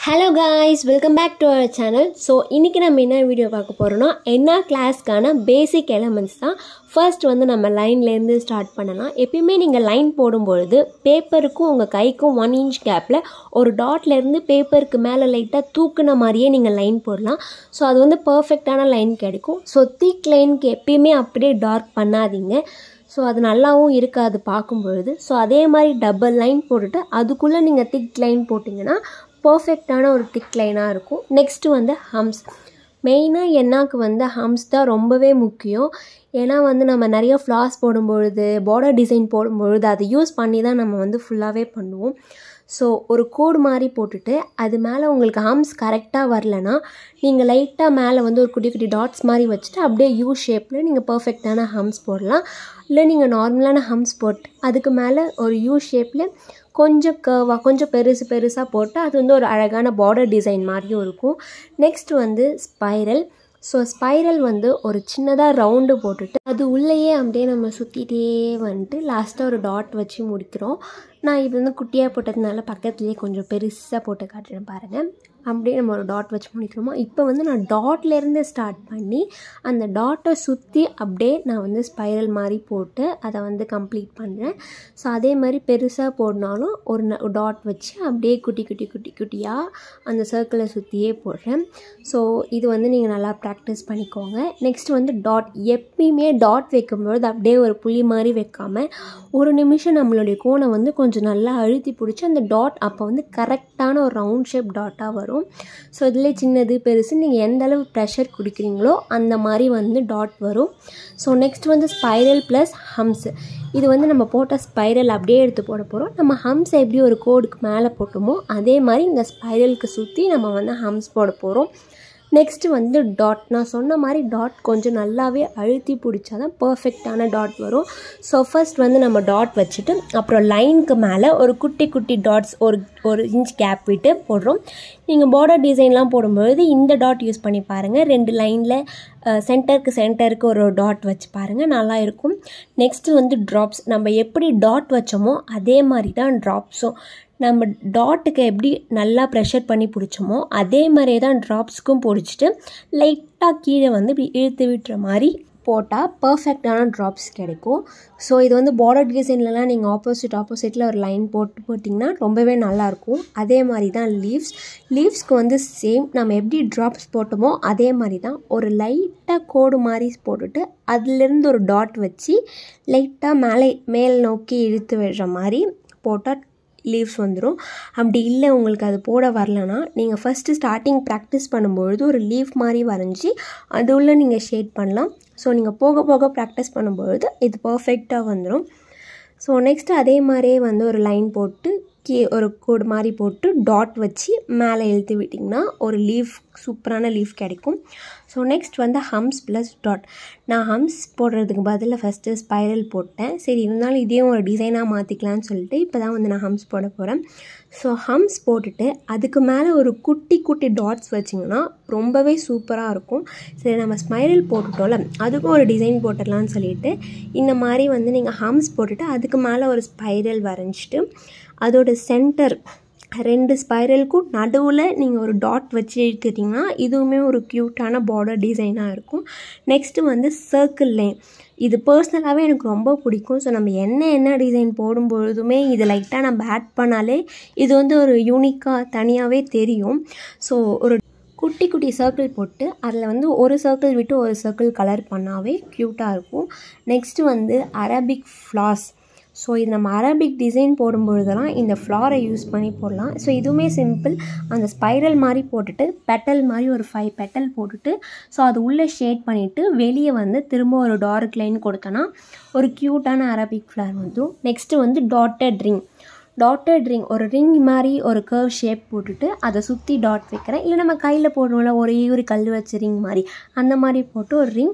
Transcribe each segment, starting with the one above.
hello guys welcome back to our channel so இன்றைக்கி நம்ம என்ன வீடியோ பார்க்க போகிறோம்னா என்ன கிளாஸ்க்கான பேசிக் எலமெண்ட்ஸ் தான் ஃபர்ஸ்ட் வந்து நம்ம லைன்லேருந்து ஸ்டார்ட் பண்ணலாம் எப்பயுமே நீங்கள் லைன் போடும்பொழுது பேப்பருக்கும் உங்கள் கைக்கும் ஒன் இன்ச் கேப்பில் ஒரு டாட்லேருந்து பேப்பருக்கு மேலே லைட்டாக தூக்குன மாதிரியே நீங்கள் லைன் போடலாம் ஸோ அது வந்து பர்ஃபெக்டான லைன் கிடைக்கும் ஸோ திக் லைனுக்கு எப்பயுமே அப்படியே டார்க் பண்ணாதீங்க ஸோ அது நல்லாவும் இருக்காது பார்க்கும்பொழுது ஸோ அதே மாதிரி டபுள் லைன் போட்டுட்டு அதுக்குள்ளே நீங்கள் திக் லைன் போட்டிங்கன்னா பர்ஃபெக்டான ஒரு திக் லைனாக இருக்கும் நெக்ஸ்ட்டு வந்து ஹம்ஸ் மெயினாக என்னாக்கு வந்து ஹம்ஸ் தான் ரொம்பவே முக்கியம் ஏன்னா வந்து நம்ம நிறைய ஃப்ளாஸ் போடும்பொழுது பார்டர் டிசைன் போடும்பொழுது அதை யூஸ் பண்ணி தான் நம்ம வந்து ஃபுல்லாகவே பண்ணுவோம் ஸோ ஒரு கோடு மாதிரி போட்டுட்டு அது மேலே உங்களுக்கு ஹம்ஸ் கரெக்டாக வரலனா நீங்கள் லைட்டாக மேலே வந்து ஒரு குட்டி குட்டி டாட்ஸ் மாதிரி வச்சுட்டு அப்படியே யூ ஷேப்பில் நீங்கள் பர்ஃபெக்டான ஹம்ஸ் போடலாம் இல்லை நீங்கள் நார்மலான ஹம்ஸ் போட்டு அதுக்கு மேலே ஒரு யூ ஷேப்பில் கொஞ்சம் கர்வாக கொஞ்சம் பெருசு பெருசாக போட்டு அது வந்து ஒரு அழகான பார்டர் டிசைன் மாதிரியும் இருக்கும் நெக்ஸ்ட் வந்து ஸ்பைரல் ஸோ ஸ்பைரல் வந்து ஒரு சின்னதாக ரவுண்டு போட்டுட்டு அது உள்ளேயே அப்படியே நம்ம சுற்றிட்டே வந்துட்டு லாஸ்ட்டாக ஒரு டாட் வச்சு முடிக்கிறோம் நான் இது வந்து குட்டியாக போட்டதுனால பக்கத்துலேயே கொஞ்சம் பெருசாக போட்டு காட்டுறேன் பாருங்கள் அப்படியே நம்ம ஒரு டாட் வச்சு முடிக்கிறோமா இப்போ வந்து நான் டாட்லேருந்து ஸ்டார்ட் பண்ணி அந்த டாட்டை சுற்றி அப்படியே நான் வந்து ஸ்பைரல் மாதிரி போட்டு அதை வந்து கம்ப்ளீட் பண்ணுறேன் ஸோ அதே மாதிரி பெருசாக போடனாலும் ஒரு டாட் வச்சு அப்படியே குட்டி குட்டி குட்டி குட்டியாக அந்த சர்க்கிளை சுற்றியே போடுறேன் ஸோ இது வந்து நீங்கள் நல்லா ப்ராக்டிஸ் பண்ணிக்கோங்க நெக்ஸ்ட் வந்து டாட் எப்பயுமே டாட் வைக்கும்பொழுது அப்படியே ஒரு புள்ளி மாதிரி வைக்காமல் ஒரு நிமிஷம் நம்மளுடைய கோனை வந்து கொஞ்சம் நல்லா அழுத்தி பிடிச்சி அந்த டாட் அப்போ வந்து கரெக்டான ஒரு ரவுண்ட் ஷேப் டாட்டாக வரும் ஸோ இதில் சின்னது பெருசு நீங்கள் எந்த அளவு ப்ரெஷர் கொடுக்குறீங்களோ அந்த மாதிரி வந்து டாட் வரும் ஸோ நெக்ஸ்ட் வந்து ஸ்பைரல் ப்ளஸ் ஹம்ஸ் இது வந்து நம்ம போட்ட ஸ்பைரல் அப்படியே எடுத்து போட போகிறோம் நம்ம ஹம்ஸ் எப்படி ஒரு கோடுக்கு மேலே போட்டோமோ அதே மாதிரி இந்த ஸ்பைரலுக்கு சுற்றி நம்ம வந்து ஹம்ஸ் போட போகிறோம் நெக்ஸ்ட்டு வந்து டாட் நான் சொன்ன மாதிரி டாட் கொஞ்சம் நல்லாவே அழுத்தி பிடிச்சா தான் பர்ஃபெக்டான டாட் வரும் ஸோ ஃபர்ஸ்ட் வந்து நம்ம டாட் வச்சுட்டு அப்புறம் லைனுக்கு மேலே ஒரு குட்டி குட்டி டாட்ஸ் ஒரு ஒரு இன்ச் கேப் விட்டு போடுறோம் நீங்கள் பார்டர் டிசைன்லாம் போடும்பொழுது இந்த டாட் யூஸ் பண்ணி பாருங்கள் ரெண்டு லைனில் சென்டருக்கு சென்டருக்கு ஒரு டாட் வச்சு பாருங்கள் நல்லா இருக்கும் நெக்ஸ்ட்டு வந்து ட்ராப்ஸ் நம்ம எப்படி டாட் வச்சோமோ அதே மாதிரி தான் ட்ராப்ஸும் நம்ம டாட்டுக்கு எப்படி நல்லா ப்ரெஷர் பண்ணி பிடிச்சோமோ அதே மாதிரியே தான் ட்ராப்ஸ்க்கும் பிடிச்சிட்டு லைட்டாக கீழே வந்து இப்படி இழுத்து விட்டுற மாதிரி போட்டால் பர்ஃபெக்டான ட்ராப்ஸ் கிடைக்கும் ஸோ இது வந்து பார்டர் டிசைன்லலாம் நீங்கள் ஆப்போசிட் ஆப்போசிட்டில் ஒரு லைன் போட்டு போட்டிங்கன்னா ரொம்பவே நல்லாயிருக்கும் அதே மாதிரி தான் லீவ்ஸ் லீவ்ஸ்க்கு வந்து சேம் நம்ம எப்படி ட்ராப்ஸ் போட்டோமோ அதே மாதிரி தான் ஒரு லைட்டாக கோடு மாதிரி போட்டுட்டு அதுலேருந்து ஒரு டாட் வச்சு லைட்டாக மேலே மேல் நோக்கி இழுத்து விடுற மாதிரி போட்டால் லீவ்ஸ் வந்துடும் அப்படி இல்லை உங்களுக்கு அது போட வரலனா நீங்கள் ஃபஸ்ட்டு ஸ்டார்டிங் ப்ராக்டிஸ் பண்ணும்பொழுது ஒரு லீஃப் மாதிரி வரைஞ்சி அது உள்ள நீங்கள் ஷேட் பண்ணலாம் ஸோ நீங்கள் போக போக ப்ராக்டிஸ் பண்ணும்பொழுது இது பர்ஃபெக்டாக வந்துடும் ஸோ நெக்ஸ்ட் அதே மாதிரியே வந்து ஒரு லைன் போட்டு கீ ஒரு கோடு மாதிரி போட்டு டாட் வச்சு மேலே இழுத்து விட்டிங்கன்னா ஒரு லீஃப் சூப்பரான லீஃப் கிடைக்கும் ஸோ நெக்ஸ்ட் வந்து ஹம்ஸ் ப்ளஸ் டாட் நான் ஹம்ஸ் போடுறதுக்கு பதிலாக ஃபஸ்ட்டு ஸ்பைரல் போட்டேன் சரி இருந்தாலும் இதையும் ஒரு டிசைனாக மாற்றிக்கலான்னு சொல்லிட்டு இப்போ தான் வந்து நான் ஹம்ஸ் போட போகிறேன் ஸோ ஹம்ஸ் போட்டுட்டு அதுக்கு மேலே ஒரு குட்டி குட்டி டாட்ஸ் வச்சிங்கன்னா ரொம்பவே சூப்பராக இருக்கும் சரி நம்ம ஸ்மைரல் போட்டுட்டோம்ல அதுக்கும் ஒரு டிசைன் போட்டுடலான்னு சொல்லிட்டு இந்த மாதிரி வந்து நீங்கள் ஹம்ஸ் போட்டுட்டு அதுக்கு மேலே ஒரு ஸ்பைரல் வரைஞ்சிட்டு அதோட சென்டர் ரெண்டு ஸ்பைரலுக்கும் நடுவில் நீங்கள் ஒரு டாட் வச்சு இழுத்துட்டிங்கன்னா இதுவுமே ஒரு க்யூட்டான பார்டர் டிசைனாக இருக்கும் நெக்ஸ்ட்டு வந்து சர்க்கிள் லைன் இது பர்சனலாகவே எனக்கு ரொம்ப பிடிக்கும் ஸோ நம்ம என்ன என்ன டிசைன் போடும்பொழுதுமே இது லைட்டாக நம்ம ஆட் பண்ணாலே இது வந்து ஒரு யூனிக்காக தனியாகவே தெரியும் ஸோ ஒரு குட்டி குட்டி சர்க்கிள் போட்டு அதில் வந்து ஒரு சர்க்கிள் விட்டு ஒரு சர்க்கிள் கலர் பண்ணாவே க்யூட்டாக இருக்கும் நெக்ஸ்ட்டு வந்து அரபிக் ஃப்ளாஸ் ஸோ இது நம்ம அரபிக் டிசைன் போடும்பொழுதெல்லாம் இந்த ஃப்ளாரை யூஸ் பண்ணி போடலாம் ஸோ இதுவுமே சிம்பிள் அந்த ஸ்பைரல் மாதிரி போட்டுட்டு பெட்டல் மாதிரி ஒரு ஃபைவ் பெட்டல் போட்டுட்டு ஸோ அது உள்ளே ஷேட் பண்ணிவிட்டு வெளியே வந்து திரும்ப ஒரு டார்க் லைன் கொடுத்தோன்னா ஒரு க்யூட்டான அரபிக் ஃப்ளார் வந்துடும் நெக்ஸ்ட்டு வந்து டாட்டட் ரிங் டாட்டட் ரிங் ஒரு ரிங் மாதிரி ஒரு கர்வ் ஷேப் போட்டுட்டு அதை சுற்றி டாட் வைக்கிறேன் இல்லை நம்ம கையில் போடுறோம்ல ஒரே ஒரு கல் வச்ச ரிங் மாதிரி அந்த மாதிரி போட்டு ஒரு ரிங்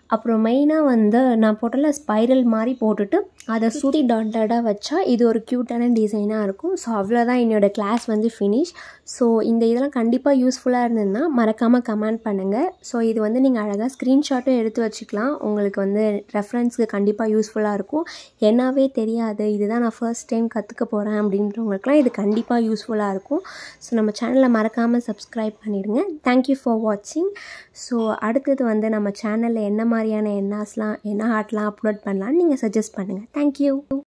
அப்புறம் மெயினாக வந்து நான் போட்டல ஸ்பைரல் மாதிரி போட்டுட்டு அதை சுற்றி டாட் டாட்டாக வச்சா இது ஒரு க்யூட்டான டிசைனாக இருக்கும் ஸோ அவ்வளோதான் என்னோடய கிளாஸ் வந்து ஃபினிஷ் ஸோ இந்த இதெல்லாம் கண்டிப்பாக யூஸ்ஃபுல்லாக இருந்ததுன்னா மறக்காமல் கமெண்ட் பண்ணுங்கள் ஸோ இது வந்து நீங்கள் அழகாக ஸ்க்ரீன்ஷாட்டும் எடுத்து வச்சுக்கலாம் உங்களுக்கு வந்து ரெஃபரன்ஸுக்கு கண்டிப்பாக யூஸ்ஃபுல்லாக இருக்கும் என்னாவே தெரியாது இதுதான் நான் ஃபர்ஸ்ட் டைம் கற்றுக்க போகிறேன் அப்படின்றவங்களுக்குலாம் இது கண்டிப்பாக யூஸ்ஃபுல்லாக இருக்கும் ஸோ நம்ம சேனலை மறக்காமல் சப்ஸ்கிரைப் பண்ணிடுங்க தேங்க்யூ ஃபார் வாட்சிங் ஸோ அடுத்தது வந்து நம்ம சேனலில் என்ன மாதிரியான என்னாஸ்லாம் என்ன ஆர்ட்லாம் அப்லோட் பண்ணலான்னு நீங்கள் சஜஸ்ட் பண்ணுங்கள் தேங்க்யூ